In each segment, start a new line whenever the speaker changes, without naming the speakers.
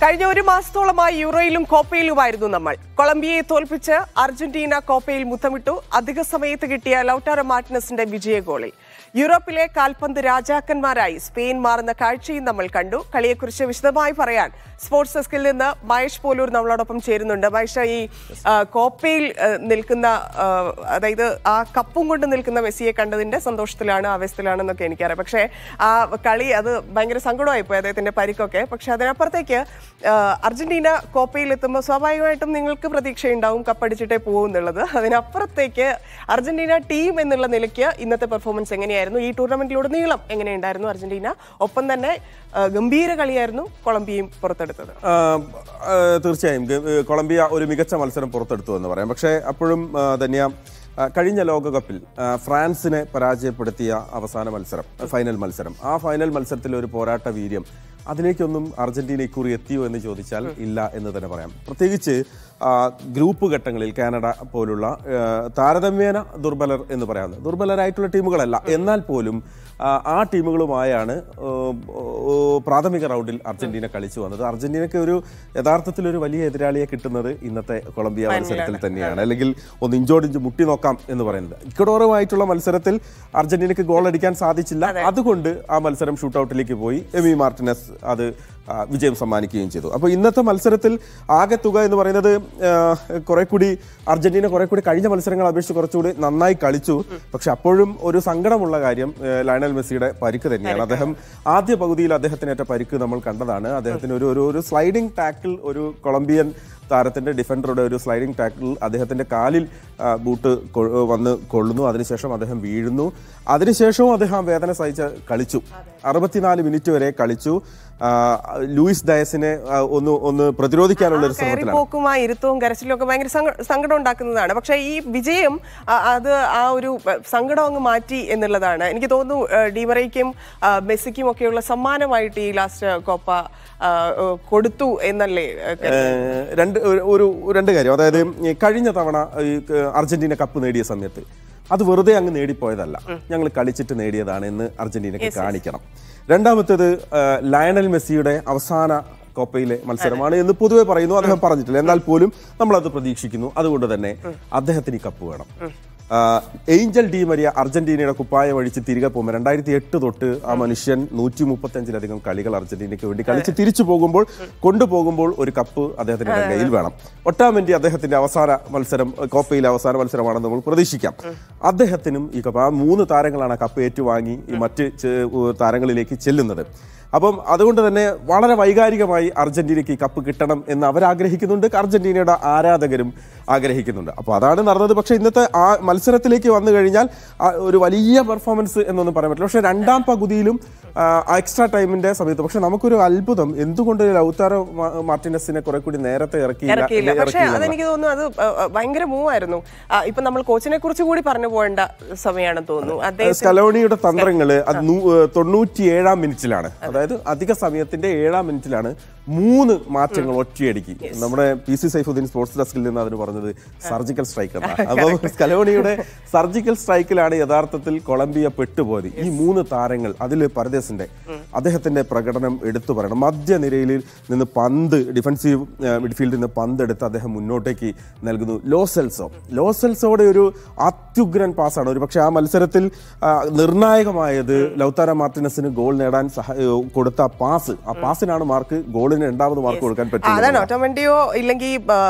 കഴിഞ്ഞ ഒരു മാസത്തോളമായി യൂറോയിലും കോപ്പയിലുമായിരുന്നു നമ്മൾ കൊളംബിയയെ തോൽപ്പിച്ച് അർജന്റീന കോപ്പയിൽ മുത്തമിട്ടു അധിക സമയത്ത് കിട്ടിയ ലൌട്ടാറോ മാർട്ടിനസിന്റെ വിജയ ഗോളിൽ യൂറോപ്പിലെ കാൽപന്ത് രാജാക്കന്മാരായി സ്പെയിൻ മാറുന്ന കാഴ്ചയും നമ്മൾ കണ്ടു കളിയെക്കുറിച്ച് വിശദമായി പറയാൻ സ്പോർട്സ് ഡെസ്കിൽ നിന്ന് മഹേഷ് പോലൂർ നമ്മളോടൊപ്പം ചേരുന്നുണ്ട് മഹേഷ് ഈ ആ, കോപ്പയിൽ ആ, നിൽക്കുന്ന ആ, അതായത് ആ കപ്പും കൊണ്ട് നിൽക്കുന്ന മെസ്സിയെ കണ്ടതിന്റെ സന്തോഷത്തിലാണ് ആവേശത്തിലാണെന്നൊക്കെ എനിക്കറിയാം പക്ഷേ ആ കളി അത് ഭയങ്കര സങ്കടമായി പോയി അദ്ദേഹത്തിന്റെ പരിക്കൊക്കെ പക്ഷെ അതിനപ്പുറത്തേക്ക് ആ, അർജന്റീന കോപ്പയിൽ എത്തുമ്പോൾ സ്വാഭാവികമായിട്ടും നിങ്ങൾക്ക് പ്രതീക്ഷയുണ്ടാവും കപ്പടിച്ചിട്ടേ പോകും എന്നുള്ളത് അതിനപ്പുറത്തേക്ക് അർജന്റീന ടീം എന്നുള്ള നിലയ്ക്ക് ഇന്നത്തെ പെർഫോമൻസ് എങ്ങനെയായിരുന്നു ഈ ടൂർണമെന്റിലുടനീളം എങ്ങനെയുണ്ടായിരുന്നു അർജന്റീന ഒപ്പം തന്നെ ആ, ഗംഭീര കളിയായിരുന്നു കൊളംബിയയും പുറത്തെടുത്തത്
ആ, ആ, തീർച്ചയായും ഗ- ഏ, കൊളംബിയ ഒരു മികച്ച മത്സരം പുറത്തെടുത്തു എന്ന് പറയാം പക്ഷേ അപ്പോഴും ആ, ധന്യ ആ, കഴിഞ്ഞ ലോകകപ്പിൽ ആ, ഫ്രാൻസിനെ പരാജയപ്പെടുത്തിയ അവസാന മത്സരം ഫൈനൽ മത്സരം ആ ഫൈനൽ മത്സരത്തിലെ ഒരു പോരാട്ട വീര്യം അതിലേക്കൊന്നും അർജന്റീന ഇക്കുറി എത്തിയോ എന്ന് ചോദിച്ചാൽ ഇല്ല എന്ന് തന്നെ പറയാം പ്രത്യേകിച്ച് ആ, ഗ്രൂപ്പ് ഘട്ടങ്ങളിൽ കാനഡ പോലുള്ള ആ, താരതമ്യേന ദുർബലർ എന്ന് പറയാവുന്നത് ദുർബലരായിട്ടുള്ള ടീമുകളല്ല എന്നാൽ പോലും ആ, ആ ടീമുകളുമായാണ് ആ, ആ, പ്രാഥമിക റൗണ്ടിൽ അർജന്റീന കളിച്ചു വന്നത് അർജന്റീനയ്ക്ക് ഒരു യഥാർത്ഥത്തിൽ ഒരു വലിയ എതിരാളിയെ കിട്ടുന്നത് ഇന്നത്തെ കൊളംബിയ മത്സരത്തിൽ തന്നെയാണ് അല്ലെങ്കിൽ ഒന്ന് ഇഞ്ചോടിഞ്ച് മുട്ടി നോക്കാം എന്ന് പറയുന്നത് ഇക്കഡോറുമായിട്ടുള്ള മത്സരത്തിൽ അർജന്റീനയ്ക്ക് ഗോൾ അടിക്കാൻ സാധിച്ചില്ല അതുകൊണ്ട് ആ മത്സരം ഷൂട്ടൗട്ടിലേക്ക് പോയി എമി മാർട്ടിനസ് അത് ആ, വിജയം സമ്മാനിക്കുകയും ചെയ്തു അപ്പോൾ ഇന്നത്തെ മത്സരത്തിൽ ആകെ തുക എന്ന് പറയുന്നത് ആ, കുറെ കൂടി അർജന്റീന കുറെ കൂടി കഴിഞ്ഞ മത്സരങ്ങൾ അപേക്ഷിച്ച് കുറച്ചുകൂടി നന്നായി കളിച്ചു പക്ഷെ അപ്പോഴും ഒരു സങ്കടമുള്ള കാര്യം ആ, ലയണൽ മെസ്സിയുടെ പരിക്ക് തന്നെയാണ് അദ്ദേഹം ആദ്യ പകുതിയിൽ അദ്ദേഹത്തിനേറ്റ പരിക്ക് നമ്മൾ കണ്ടതാണ് അദ്ദേഹത്തിന് ഒരു ഒരു ഒരു സ്ലൈഡിംഗ് ടാക്കിൾ ഒരു കൊളംബിയൻ താരത്തിന്റെ ഡിഫൻഡറുടെ ഒരു സ്ലൈഡിംഗ് ടാക്കിൾ അദ്ദേഹത്തിന്റെ കാലിൽ ആ, ബൂട്ട് കൊ- വന്ന് കൊള്ളുന്നു അതിനുശേഷം അദ്ദേഹം വീഴുന്നു അതിനുശേഷവും അദ്ദേഹം ആ വേദന സഹിച്ച് കളിച്ചു അറുപത്തിനാല് മിനിറ്റ് വരെ കളിച്ചു ആ, ലൂയിസ് ഡയസിനെ ആ, ഒന്ന് ഒന്ന് പ്രതിരോധിക്കാനുള്ള ഒരു ശ്രമത്തിലാണ്
കയറിപ്പോക്കും ആ ഇരുത്തവും കരച്ചിലും ഒക്കെ ഭയങ്കര സങ്ക- സങ്കടം ഉണ്ടാക്കുന്നതാണ് പക്ഷേ ഈ വിജയം ആ, അത് ആ ഒരു ആ, സങ്കടം അങ്ങ് മാറ്റി എന്നുള്ളതാണ് എനിക്ക് തോന്നുന്നു ആ, ഡിമറയ്ക്കും ആ, മെസ്സിക്കും ഒക്കെയുള്ള സമ്മാനമായിട്ട് ഈ ലാസ്റ്റ് കോപ്പ ആ, ആ, കൊടുത്തു എന്നല്ലേ ആ,
ഏഹ് രണ്ട് ഒരു- ഒരു രണ്ട് കാര്യം അതായത് ഈ കഴിഞ്ഞ തവണ ഈ ക- അർജന്റീന കപ്പ് നേടിയ സമയത്ത് അത് വെറുതെ അങ്ങ് നേടിപ്പോയതല്ല ഞങ്ങൾ കളിച്ചിട്ട് നേടിയതാണ് എന്ന് അർജന്റീനക്ക് കാണിക്കണം രണ്ടാമത്തേത് ഏഹ് ലയണൽ മെസ്സിയുടെ അവസാന കോപ്പയിലെ മത്സരമാണ് എന്ന് പൊതുവെ പറയുന്നു അദ്ദേഹം പറഞ്ഞിട്ടില്ല എന്നാൽ പോലും നമ്മൾ അത് പ്രതീക്ഷിക്കുന്നു അതുകൊണ്ട് തന്നെ അദ്ദേഹത്തിന് ഈ കപ്പ് വേണം ആ, ഏഞ്ചൽ ഡി മരിയ അർജന്റീനയുടെ കുപ്പായം അഴിച്ച് തിരികെ പോകുമ്പോൾ രണ്ടായിരത്തി എട്ട് തൊട്ട് ആ മനുഷ്യൻ നൂറ്റി മുപ്പത്തഞ്ചിലധികം കളികൾ അർജന്റീനയ്ക്ക് വേണ്ടി കളിച്ച് തിരിച്ചു പോകുമ്പോൾ കൊണ്ടുപോകുമ്പോൾ ഒരു കപ്പ് അദ്ദേഹത്തിന്റെ കയ്യിൽ വേണം ഒട്ടാമെന്റി അദ്ദേഹത്തിന്റെ അവസാന മത്സരം കോപ്പയിലെ അവസാന മത്സരമാണെന്ന് നമ്മൾ പ്രതീക്ഷിക്കാം അദ്ദേഹത്തിനും ഈ കപ്പ് ആ മൂന്ന് താരങ്ങളാണ് ആ കപ്പ് ഏറ്റുവാങ്ങി ഈ മറ്റ് ചെ- താരങ്ങളിലേക്ക് ചെല്ലുന്നത് അപ്പം അതുകൊണ്ട് തന്നെ വളരെ വൈകാരികമായി അർജന്റീനയ്ക്ക് ഈ കപ്പ് കിട്ടണം എന്ന് അവർ ആഗ്രഹിക്കുന്നുണ്ട് അർജന്റീനയുടെ ആരാധകരും ആഗ്രഹിക്കുന്നുണ്ട് അപ്പോൾ അതാണ് നടന്നത് പക്ഷേ ഇന്നത്തെ ആ മത്സരത്തിലേക്ക് വന്നു കഴിഞ്ഞാൽ ആ ഒരു വലിയ പെർഫോമൻസ് എന്നൊന്നും പറയാൻ പറ്റില്ല പക്ഷേ രണ്ടാം പകുതിയിലും എക്സ്ട്രാ ടൈമിന്റെ സമയത്ത് പക്ഷെ നമുക്കൊരു അത്ഭുതം എന്തുകൊണ്ട് ലൗത്താരോ മാ- മാർട്ടിനസിനെ കുറെ കൂടി നേരത്തെ ഇറക്കിയില്ല
ഇറക്കിയില്ല പക്ഷെ
ഇറക്കിയില്ല
അതെനിക്ക് തോന്നുന്നു അത് ആ, ആ, ഭയങ്കര മൂവ് ആയിരുന്നു ആ, ഇപ്പൊ നമ്മൾ കോച്ചിനെ കുറിച്ച് കൂടി പറഞ്ഞു പോകേണ്ട സമയമാണെന്ന് തോന്നുന്നു അദ്ദേഹം
സ്കലോണിയുടെ തന്ത്രങ്ങള് അത് നൂ- ഏഹ് തൊണ്ണൂറ്റിയേഴാം മിനിറ്റിലാണ് അതായത് അധിക സമയത്തിന്റെ ഏഴാം മിനിറ്റിലാണ് മൂന്ന് മാറ്റങ്ങൾ ഒറ്റയടിക്ക് നമ്മുടെ പി സി സൈഫുദ്ദീൻ സ്പോർട്സ് ഡെസ്കിൽ നിന്ന് അതിന് പറഞ്ഞത് സർജിക്കൽ സ്ട്രൈക്ക് എന്നാണ് അപ്പോൾ സ്കലോണിയുടെ സർജിക്കൽ സ്ട്രൈക്കിലാണ് യഥാർത്ഥത്തിൽ കൊളംബിയ പെട്ടുപോയത് ഈ മൂന്ന് താരങ്ങൾ അതിൽ പരദേശിന്റെ അദ്ദേഹത്തിന്റെ പ്രകടനം എടുത്തു പറയണം മധ്യനിരയിൽ നിന്ന് പന്ത് ഡിഫൻസീവ് ഏഹ്, മിഡ്ഫീൽഡിൽ നിന്ന് പന്ത് എടുത്ത് അദ്ദേഹം മുന്നോട്ടേക്ക് നൽകുന്നു ലോസെൽസോ ലോസെൽസോയുടെ ഒരു അത്യുഗ്രൻ പാസ്സാണ് ഒരു പക്ഷേ ആ മത്സരത്തിൽ ആ, നിർണായകമായത് ലൗത്താര മാർട്ടിനസിന് ഗോൾ നേടാൻ സഹ ഏഹ്, കൊടുത്ത പാസ് ആ പാസിനാണ് മാർക്ക് ഗോളിന് രണ്ടാമത് മാർക്ക് കൊടുക്കാൻ
ആ,
പറ്റും
അതാണ് ഓട്ടോമെന്റിയോ ഇല്ലെങ്കിൽ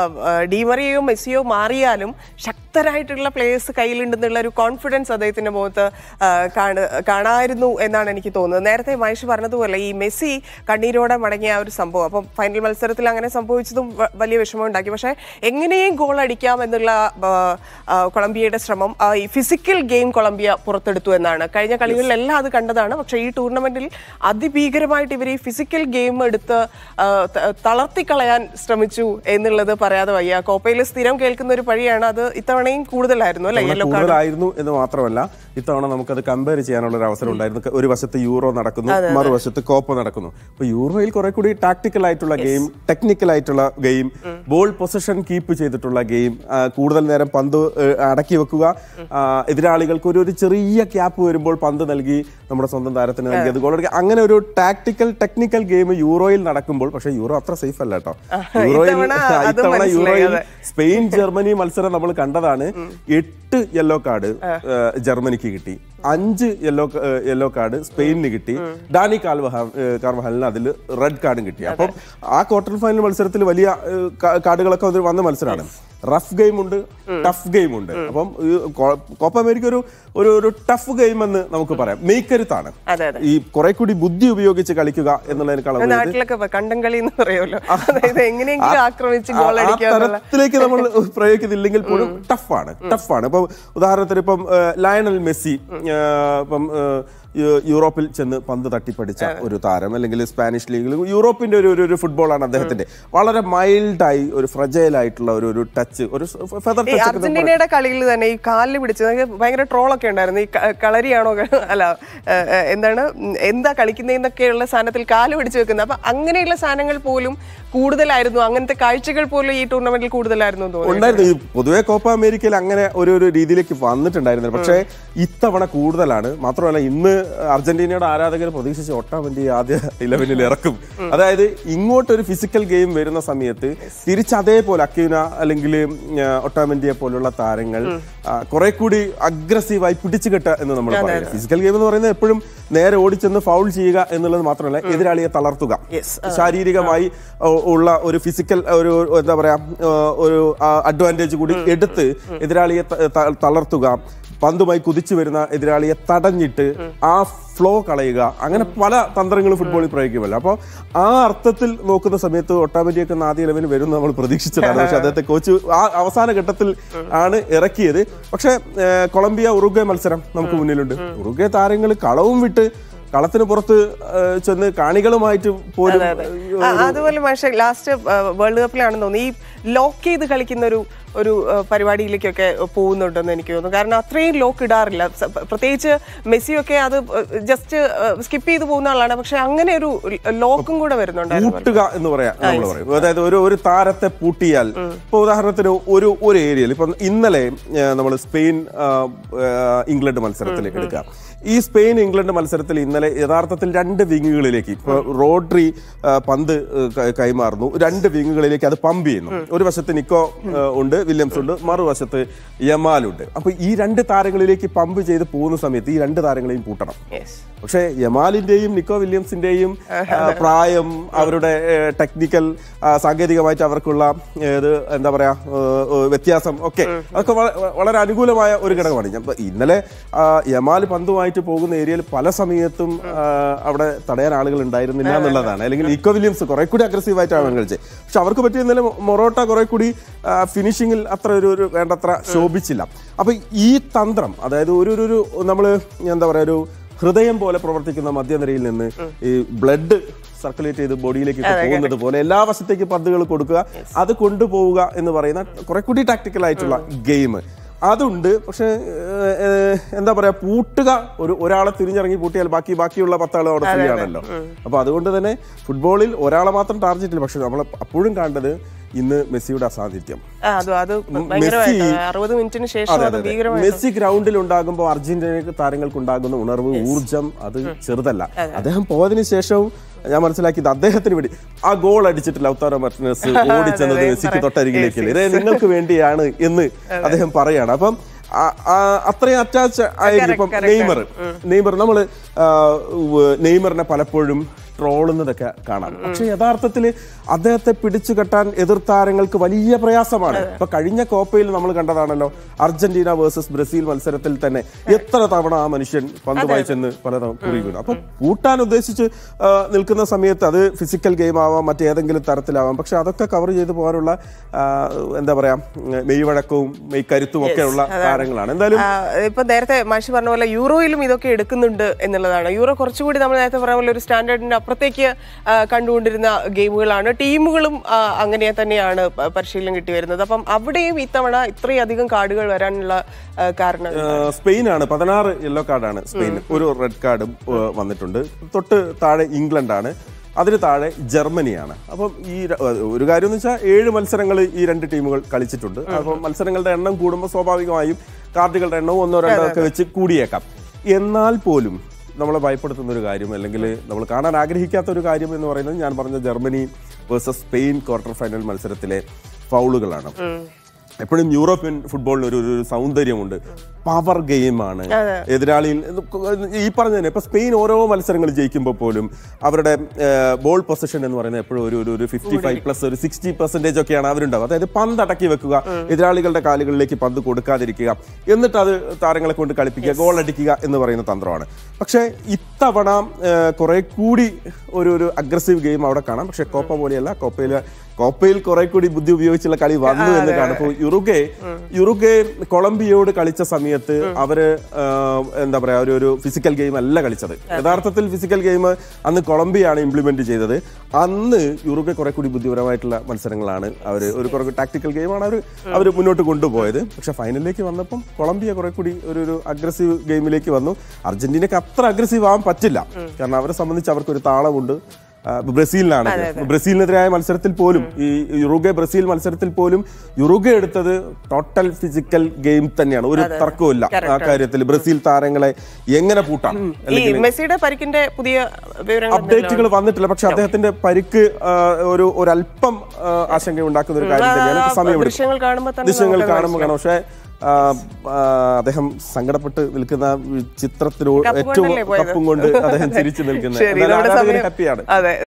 ഡിമറിയോ മെസ്സിയോ മാറിയാലും ശക്തരായിട്ടുള്ള പ്ലേയേഴ്സ് കയ്യിലുണ്ടെന്നുള്ള ഒരു കോൺഫിഡൻസ് അദ്ദേഹത്തിന്റെ മുഖത്ത് ആ, കാണ- കാണായിരുന്നു എന്നാണ് എനിക്ക് തോന്നുന്നത് നേരത്തെ മഹേഷ് പറഞ്ഞതുപോലെ ഈ മെസ്സി കണ്ണീരോടെ മടങ്ങിയ ആ ഒരു സംഭവം അപ്പം ഫൈനൽ മത്സരത്തിൽ അങ്ങനെ സംഭവിച്ചതും വ- വലിയ വിഷമം ഉണ്ടാക്കി പക്ഷേ എങ്ങനെയും ഗോൾ അടിക്കാം എന്നുള്ള ആ, ആ, കൊളംബിയയുടെ ശ്രമം ആ, ഈ ഫിസിക്കൽ ഗെയിം കൊളംബിയ പുറത്തെടുത്തു എന്നാണ് കഴിഞ്ഞ കളികളിലെല്ലാം അത് കണ്ടതാണ് പക്ഷേ ഈ ടൂർണമെന്റിൽ അതിഭീകരമായിട്ട് ഇവർ ഈ ഫിസിക്കൽ ഗെയിം എടുത്ത് ആ, ത- തളർത്തിക്കളയാൻ ശ്രമിച്ചു എന്നുള്ളത് പറയാതെ വയ്യ കോപ്പയിൽ സ്ഥിരം കേൾക്കുന്ന ഒരു പഴിയാണ് അത് ഇത്തവണയും കൂടുതലായിരുന്നു അല്ലെ
ഇത്തവണ
യെല്ലോ കാർഡ്
കൂടുതലായിരുന്നു എന്ന് മാത്രമല്ല ഇത്തവണ നമുക്കത് കമ്പയർ ചെയ്യാനുള്ള ഒരു അവസരം ഉണ്ടായിരുന്നു ഒരു വശത്ത് യൂറോ നടക്കുന്നു മറുവശത്ത് കോപ്പ നടക്കുന്നു അപ്പൊ യൂറോയിൽ കുറെ കൂടി ടാക്ടിക്കൽ ആയിട്ടുള്ള ഗെയിം ടെക്നിക്കൽ ആയിട്ടുള്ള ഗെയിം ബോൾ പൊസിഷൻ കീപ്പ് ചെയ്തിട്ടുള്ള ഗെയിം കൂടുതൽ നേരം പന്ത് ഏ, അടക്കി വെക്കുക ആ, എതിരാളികൾക്ക് ഒരു ഒരു ചെറിയ ക്യാപ്പ് വരുമ്പോൾ പന്ത് നൽകി നമ്മുടെ സ്വന്തം താരത്തിന് നൽകി അത് ഗോൾ അടിക്കുക അങ്ങനെ ഒരു ടാക്ടിക്കൽ ടെക്നിക്കൽ ഗെയിം യൂറോയിൽ നടക്കുമ്പോൾ പക്ഷേ യൂറോ അത്ര സേഫ് അല്ല കേട്ടോ യൂറോയിൽ
ഇത്തവണ അത്
ഇത്തവണ
മനസ്സിലായി,
യൂറോയിൽ
അതെ.
സ്പെയിൻ ജർമ്മനി മത്സരം നമ്മൾ കണ്ടതാണ് എട്ട് യെല്ലോ കാർഡ് ജർമ്മനിക്ക് കിട്ടി അഞ്ച് യെല്ലോ യെല്ലോ കാർഡ് സ്പെയിനിന് കിട്ടി ഡാനി കാൽവഹ കാർവഹലിന് അതിൽ റെഡ് കാർഡും കിട്ടി അപ്പം ആ ക്വാർട്ടർ ഫൈനൽ മത്സരത്തിൽ വലിയ ഏഹ്, കാ- കാർഡുകളൊക്കെ അതിൽ വന്ന മത്സരമാണ് റഫ് ഗെയിം ഉണ്ട് ടഫ് ഗെയിം ഉണ്ട് അപ്പം ഈ കോ- കോപ്പ അമേരിക്ക ഒരു ഒരു ഒരു ടഫ് ഗെയിം എന്ന് നമുക്ക് പറയാം മെയ്ക്കരുത്താണ്
അതെ അതെ
ഈ കുറെ കൂടി ബുദ്ധി ഉപയോഗിച്ച് കളിക്കുക എന്നുള്ളതിനേക്കാൾ ഉപരി
നാട്ടിലൊക്കെ ഇപ്പൊ കണ്ടം കളി എന്ന് പറയുമല്ലോ അതായത് എങ്ങനെയെങ്കിലും ആക്രമിച്ച്
ആ-
ഗോൾ
ആ
അടിക്കുക എന്നുള്ള
തരത്തിലേക്ക് നമ്മൾ പ്രയോഗിക്കുന്നില്ലെങ്കിൽ പോലും ടഫാണ് ടഫാണ് ഇപ്പം ഉദാഹരണത്തിന് ഇപ്പം ഏഹ്, ലയണൽ മെസ്സി ഏഹ്, ഇപ്പം ഏഹ്, യു- യൂറോപ്പിൽ ചെന്ന് പന്ത് തട്ടിപ്പടിച്ച ഒരു താരം അല്ലെങ്കിൽ സ്പാനിഷ് ലീഗിൽ യൂറോപ്പിന്റെ ഒരു ഒരു- ഒരു ഫുട്ബോളാണ് അദ്ദേഹത്തിന്റെ വളരെ മൈൽഡായി ഒരു ഫ്രജൈൽ ആയിട്ടുള്ള ഒരു ഒരു ടച്ച് ഒരു ഫെദർ
ഈ
ടച്ച്
അർജന്റീനയുടെ കളിയിൽ തന്നെ ഈ കാലിൽ പിടിച്ച് നമുക്ക് ഭയങ്കര ട്രോളൊക്കെ ഉണ്ടായിരുന്നു ഈ ക- കളരിയാണോ അല്ല ഏ, ഏ, എന്താണ് ഉം, എന്താ കളിക്കുന്നതെന്നൊക്കെയുള്ള സാധനത്തിൽ കാല് പിടിച്ച് വെക്കുന്നത് അപ്പൊ അങ്ങനെയുള്ള സാധനങ്ങൾ പോലും കൂടുതലായിരുന്നു അങ്ങനത്തെ കാഴ്ചകൾ പോലും ഈ ടൂർണമെന്റിൽ കൂടുതലായിരുന്നു എന്ന് തോന്നുന്നു
ഉണ്ടായിരുന്നു ഈ പൊതുവെ കോപ്പ അമേരിക്കയിൽ അങ്ങനെ ഒരു ഒരു രീതിയിലേക്ക് വന്നിട്ടുണ്ടായിരുന്നു പക്ഷേ ഇത്തവണ കൂടുതലാണ് മാത്രമല്ല ഇന്ന് അർജന്റീനയുടെ ആരാധകർ പ്രതീക്ഷിച്ച് ഒട്ടാമന്റി ആദ്യ ഇലവനിൽ ഇറക്കും അതായത് ഇങ്ങോട്ടൊരു ഫിസിക്കൽ ഗെയിം വരുന്ന സമയത്ത് തിരിച്ച് അതേപോലെ അക്യൂന അല്ലെങ്കിൽ ഒട്ടാമന്റിയെ പോലുള്ള താരങ്ങൾ ആ, കുറെ കൂടി അഗ്രസീവായി പിടിച്ചു കെട്ടുക എന്ന് നമ്മൾ പറയും ഫിസിക്കൽ ഗെയിം എന്ന് പറയുന്നത് എപ്പോഴും നേരെ ഓടിച്ചെന്ന് ഫൗൾ ചെയ്യുക എന്നുള്ളത് മാത്രമല്ല എതിരാളിയെ തളർത്തുക
Yes.
ശാരീരികമായി ഉ- ഉള്ള ഒരു ഫിസിക്കൽ ഒരു എന്താ പറയാ ആ, ഒരു അഡ്വാൻറ്റേജ് കൂടി എടുത്ത് എതിരാളിയെ ത- ത- തളർത്തുക പന്തുമായി കുതിച്ചു വരുന്ന എതിരാളിയെ തടഞ്ഞിട്ട് ആ ഫ്ലോ കളയുക അങ്ങനെ പല തന്ത്രങ്ങളും ഫുട്ബോളിൽ പ്രയോഗിക്കുമല്ലോ അപ്പോൾ ആ അർത്ഥത്തിൽ നോക്കുന്ന സമയത്ത് ഒട്ടാമറ്റിയൊക്കെ ആദ്യ ഇലവന് വരും നമ്മൾ പ്രതീക്ഷിച്ചതാണ് പക്ഷെ അദ്ദേഹത്തെ കോച്ച് ആ അവസാന ഘട്ടത്തിൽ ആണ് ഇറക്കിയത് പക്ഷേ ഏ, കൊളംബിയ ഉറുഗ്വേ മത്സരം നമുക്ക് മുന്നിലുണ്ട് ഉറുഗ്വേ താരങ്ങൾ കളവും വിട്ട് കളത്തിന് പുറത്ത് ഏ, ചെന്ന് കാണികളുമായിട്ട് പോലും
ആ, അതുപോലെ പക്ഷേ ലാസ്റ്റ് വേൾഡ് കപ്പിലാണെന്ന് തോന്നുന്നു ഈ ലോക്ക് ചെയ്ത് കളിക്കുന്ന ഒരു ഒരു ആ, പരിപാടിയിലേക്കൊക്കെ പോകുന്നുണ്ടെന്ന് എനിക്ക് തോന്നുന്നു കാരണം അത്രയും ലോക്ക് ഇടാറില്ല സ- പ്രത്യേകിച്ച് മെസ്സിയൊക്കെ അത് ജസ്റ്റ് സ്കിപ്പ് ചെയ്ത് പോകുന്ന ആളാണ് പക്ഷെ അങ്ങനെ ഒരു ലോക്കും കൂടെ വരുന്നുണ്ടായിരുന്നു
പൂട്ടുക എന്ന് പറയാം നമ്മൾ പറയും അതായത് ഒരു ഒരു താരത്തെ പൂട്ടിയാൽ ഇപ്പൊ ഉദാഹരണത്തിന് ഒരു ഒരു ഏരിയയിൽ ഇപ്പൊ ഇന്നലെ നമ്മൾ സ്പെയിൻ ആ, ആ, ഇംഗ്ലണ്ട് മത്സരത്തിൽ എടുക്കുക ഈ സ്പെയിൻ ഇംഗ്ലണ്ട് മത്സരത്തിൽ ഇന്നലെ യഥാർത്ഥത്തിൽ രണ്ട് വിങ്ങുകളിലേക്ക് ഇപ്പൊ റോഡ്രി ആ, പന്ത് ആ, ക- കൈമാറുന്നു രണ്ട് വിങ്ങുകളിലേക്ക് അത് പമ്പ് ചെയ്യുന്നു ഒരു വശത്ത് നിക്കോ ആ, ഉണ്ട് വില്യംസ് ഉണ്ട് മറുവശത്ത് യമാലുണ്ട് അപ്പൊ ഈ രണ്ട് താരങ്ങളിലേക്ക് പമ്പ് ചെയ്ത് പോകുന്ന സമയത്ത് ഈ രണ്ട് താരങ്ങളെയും പൂട്ടണം
യെസ്
പക്ഷേ യമാലിന്റെയും നിക്കോ വില്യംസിന്റെയും ആ, പ്രായം അവരുടെ ടെക്നിക്കൽ സാങ്കേതികമായിട്ട് അവർക്കുള്ള ഏത് എന്താ പറയാ ഏ, ഏ, വ്യത്യാസം ഒക്കെ അതൊക്കെ വള- വളരെ അനുകൂലമായ ഒരു ഘടകമാണ് ഞാൻ ഇപ്പൊ ഇന്നലെ ആ, യമാൽ പന്തുമായിട്ട് പോകുന്ന ഏരിയയിൽ പല സമയത്തും ആ, അവിടെ തടയാൻ ആളുകൾ ഉണ്ടായിരുന്നില്ല എന്നുള്ളതാണ് അല്ലെങ്കിൽ നിക്കോ വില്യംസ് കുറെ കൂടി അഗ്രസീവായിട്ടാണ് കളിച്ചത് പക്ഷെ അവർക്ക് പറ്റിയ ഇന്നലെ മൊറോട്ട കുറെ കൂടി ഫിനിഷിങ്ങിൽ അത്ര ഒരു ഒരു വേണ്ടത്ര ശോഭിച്ചില്ല അപ്പൊ ഈ തന്ത്രം അതായത് ഒരു ഒരു- ഒരു നമ്മൾ എന്താ പറയാ ഒരു ഹൃദയം പോലെ പ്രവർത്തിക്കുന്ന മധ്യനിരയിൽ നിന്ന് ഈ ബ്ലഡ് സർക്കുലേറ്റ് ചെയ്ത് ബോഡിയിലേക്ക് പോകുന്നത് പോലെ എല്ലാ വശത്തേക്ക് പന്തുകൾ കൊടുക്കുക അത് കൊണ്ടുപോവുക എന്ന് പറയുന്ന കുറെ കൂടി ടാക്ടിക്കൽ ആയിട്ടുള്ള ഗെയിം അതുണ്ട് പക്ഷെ ഏഹ്, ഏഹ്, എന്താ പറയാ പൂട്ടുക ഒരു ഒരാളെ തിരിഞ്ഞിറങ്ങി പൂട്ടിയാൽ ബാക്കി ബാക്കിയുള്ള പത്താളും അവിടെ ഫ്രീ ആണല്ലോ അപ്പൊ അതുകൊണ്ട് തന്നെ ഫുട്ബോളിൽ ഒരാളെ മാത്രം ടാർഗറ്റ് ഇല്ല പക്ഷെ നമ്മൾ അപ്പോഴും കണ്ടത് ഇന്ന് മെസ്സിയുടെ അസാന്നിധ്യം
ആ, അത് അത് ഭയങ്കരമായിട്ട് അറുപത് മിനിറ്റിന് ശേഷം
അതെ,
അത്
അതെ, അതെ.
ഭീകരമായി
മെസ്സി ഗ്രൗണ്ടിൽ ഉണ്ടാകുമ്പോൾ അർജന്റീന താരങ്ങൾക്ക് ഉണ്ടാകുന്ന ഉണർവ് ഊർജം അത് ചെറുതല്ല അദ്ദേഹം പോയതിനു ശേഷവും ഞാൻ മനസ്സിലാക്കിയത് അദ്ദേഹത്തിന് വേണ്ടി ആ ഗോൾ അടിച്ചിട്ട് ലൗത്താറോ മർട്ടിനസ് ഓടിച്ചെന്നത് മെസ്സിക്ക് തൊട്ടരികിലേക്കല്ലേ ഇത് നിങ്ങൾക്ക് വേണ്ടിയാണ് എന്ന് അദ്ദേഹം പറയാണ് അപ്പം ആ- ആ- അത്രയും അറ്റാച്ച് ആയിരിക്കും ഇപ്പം നെയ്മർ നെയ്മർ നമ്മൾ നെയ്മറിനെ പലപ്പോഴും ട്രോളുന്നതൊക്കെ കാണാം പക്ഷെ യഥാർത്ഥത്തിൽ അദ്ദേഹത്തെ പിടിച്ചു കെട്ടാൻ എതിർ താരങ്ങൾക്ക് വലിയ പ്രയാസമാണ് ഇപ്പൊ കഴിഞ്ഞ കോപ്പയിൽ നമ്മൾ കണ്ടതാണല്ലോ അർജന്റീന വേഴ്സസ് ബ്രസീൽ മത്സരത്തിൽ തന്നെ എത്ര തവണ ആ മനുഷ്യൻ പന്തുമായി ചെന്ന് പലതവണ കുറി വീണു അപ്പൊ പൂട്ടാൻ ഉദ്ദേശിച്ച് ആ, നിൽക്കുന്ന സമയത്ത് അത് ഫിസിക്കൽ ഗെയിം ആവാം മറ്റേതെങ്കിലും തരത്തിലാവാം പക്ഷെ അതൊക്കെ കവർ ചെയ്ത് പോകാനുള്ള ആ, എന്താ പറയാ മെയ് വഴക്കവും മെയ് കരുത്തും ഒക്കെ ഉള്ള താരങ്ങളാണ് എന്തായാലും
ആ, ഇപ്പൊ നേരത്തെ മാഷി പറഞ്ഞ പോലെ യൂറോയിലും ഇതൊക്കെ എടുക്കുന്നുണ്ട് എന്നുള്ളതാണ് യൂറോ കുറച്ചുകൂടി നമ്മൾ നേരത്തെ പറഞ്ഞ പോലെ ഒരു സ്റ്റാൻഡേർഡിന്റെ അപ്പുറത്തേക്ക് ആ, കണ്ടുകൊണ്ടിരുന്ന ഗെയിമുകളാണ് ടീമുകളും ആ, അങ്ങനെ തന്നെയാണ് പ- പരിശീലനം കിട്ടി വരുന്നത് അപ്പം അവിടെയും ഇത്തവണ ഇത്രയധികം കാർഡുകൾ വരാനുള്ള ആ, കാരണം
ഏഹ് സ്പെയിനാണ് പതിനാറ് യെല്ലോ കാർഡാണ് സ്പെയിൻ ഒരു റെഡ് കാർഡും ഏഹ് വന്നിട്ടുണ്ട് തൊട്ട് താഴെ ഇംഗ്ലണ്ടാണ് അതിന് താഴെ ജർമ്മനിയാണ് അപ്പം ഈ ര- ഒരു കാര്യം എന്ന് വെച്ചാൽ ഏഴ് മത്സരങ്ങൾ ഈ രണ്ട് ടീമുകൾ കളിച്ചിട്ടുണ്ട് അപ്പം മത്സരങ്ങളുടെ എണ്ണം കൂടുമ്പോൾ സ്വാഭാവികമായും കാർഡുകളുടെ എണ്ണവും ഒന്നോ രണ്ടോ ഒക്കെ വെച്ച് കൂടിയേക്കാം എന്നാൽ പോലും നമ്മളെ ഭയപ്പെടുത്തുന്ന ഒരു കാര്യം അല്ലെങ്കിൽ നമ്മൾ കാണാൻ ആഗ്രഹിക്കാത്ത ഒരു കാര്യം എന്ന് പറയുന്നത് ഞാൻ പറഞ്ഞ Germany versus Spain quarter final മത്സരത്തിലെ ഫൗളുകളാണ് എപ്പോഴും യൂറോപ്യൻ ഫുട്ബോളിന് ഒരു ഒരു സൗന്ദര്യമുണ്ട് പവർ ഗെയിമാണ് എതിരാളിയിൽ ഈ പറഞ്ഞ തന്നെ ഇപ്പൊ സ്പെയിൻ ഓരോ മത്സരങ്ങൾ ജയിക്കുമ്പോൾ പോലും അവരുടെ ബോൾ പൊസിഷൻ എന്ന് പറയുന്നത് എപ്പോഴും ഒരു ഒരു- ഒരു ഫിഫ്റ്റി ഫൈവ് പ്ലസ് ഒരു സിക്സ്റ്റി പെർസെന്റേജ് ഒക്കെയാണ് അവരുണ്ടാവുക അതായത് പന്ത് അടക്കി വെക്കുക എതിരാളികളുടെ കാലുകളിലേക്ക് പന്ത് കൊടുക്കാതിരിക്കുക എന്നിട്ട് അത് താരങ്ങളെ കൊണ്ട് കളിപ്പിക്കുക ഗോൾ അടിക്കുക എന്ന് പറയുന്ന തന്ത്രമാണ് പക്ഷേ ഇത്തവണ കുറെ കൂടി ഒരു ഒരു അഗ്രസീവ് ഗെയിം അവിടെ കാണാം പക്ഷെ കോപ്പ പോലെയല്ല കോപ്പയിൽ കോപ്പയിൽ കുറെ കൂടി ബുദ്ധി ഉപയോഗിച്ചുള്ള കളി വന്നു എന്ന് കാണുമ്പോൾ യുറുഗെ യുറുഗെ കൊളംബിയയോട് കളിച്ച സമയത്ത് അവര് ആ, എന്താ പറയാ ഒരു ഒരു ഫിസിക്കൽ ഗെയിം അല്ല കളിച്ചത് യഥാർത്ഥത്തിൽ ഫിസിക്കൽ ഗെയിം അന്ന് കൊളംബിയാണ് ഇംപ്ലിമെന്റ് ചെയ്തത് അന്ന് യുറുഗെ കുറെ കൂടി ബുദ്ധിപരമായിട്ടുള്ള മത്സരങ്ങളാണ് അവർ ഒരു കുറെ ടാക്ടിക്കൽ ഗെയിമാണ് അവർ അവർ മുന്നോട്ട് കൊണ്ടുപോയത് പക്ഷെ ഫൈനലിലേക്ക് വന്നപ്പം കൊളംബിയ കുറെ കൂടി ഒരു ഒരു അഗ്രസീവ് ഗെയിമിലേക്ക് വന്നു അർജന്റീനക്ക് അത്ര അഗ്രസീവ് ആവാൻ പറ്റില്ല കാരണം അവരെ സംബന്ധിച്ച് അവർക്ക് ഒരു താളമുണ്ട് ആ, ബ്രസീലിനാണ് ബ്രസീലിനെതിരായ മത്സരത്തിൽ പോലും ഈ യുറുഗെ ബ്രസീൽ മത്സരത്തിൽ പോലും യുറുഗെ എടുത്തത് ടോട്ടൽ ഫിസിക്കൽ ഗെയിം തന്നെയാണ് ഒരു തർക്കവുമില്ല ആ കാര്യത്തിൽ ബ്രസീൽ താരങ്ങളെ എങ്ങനെ പൂട്ടാം
ഈ മെസ്സിയുടെ പരിക്കിന്റെ പുതിയ വിവരങ്ങൾ
അപ്ഡേറ്റുകൾ വന്നിട്ടില്ല പക്ഷെ അദ്ദേഹത്തിന്റെ പരിക്ക് ആ, ഒരു ഒരല്പം ആ, ആശങ്ക ഉണ്ടാക്കുന്ന ഒരു കാര്യം തന്നെയാണ് ഇപ്പൊ സമയമെടുക്കും
ദൃശ്യങ്ങൾ കാണുമ്പോൾ തന്നെ
ദൃശ്യങ്ങൾ
നമുക്ക്
കാണുമ്പോൾ കാണാം പക്ഷേ ആ, ആ, അദ്ദേഹം സങ്കടപ്പെട്ട് നിൽക്കുന്ന ചിത്രത്തിനോ
കപ്പ്
ഏറ്റവും
കൊണ്ടല്ലേ പോയത്?
കപ്പും കൊണ്ട് അദ്ദേഹം ചിരിച്ചു നിൽക്കുന്നത്
ശരി
എന്തായാലും
നമ്മുടെ
ആരാധകർ
സമയം
ഹാപ്പിയാണ്
അതെ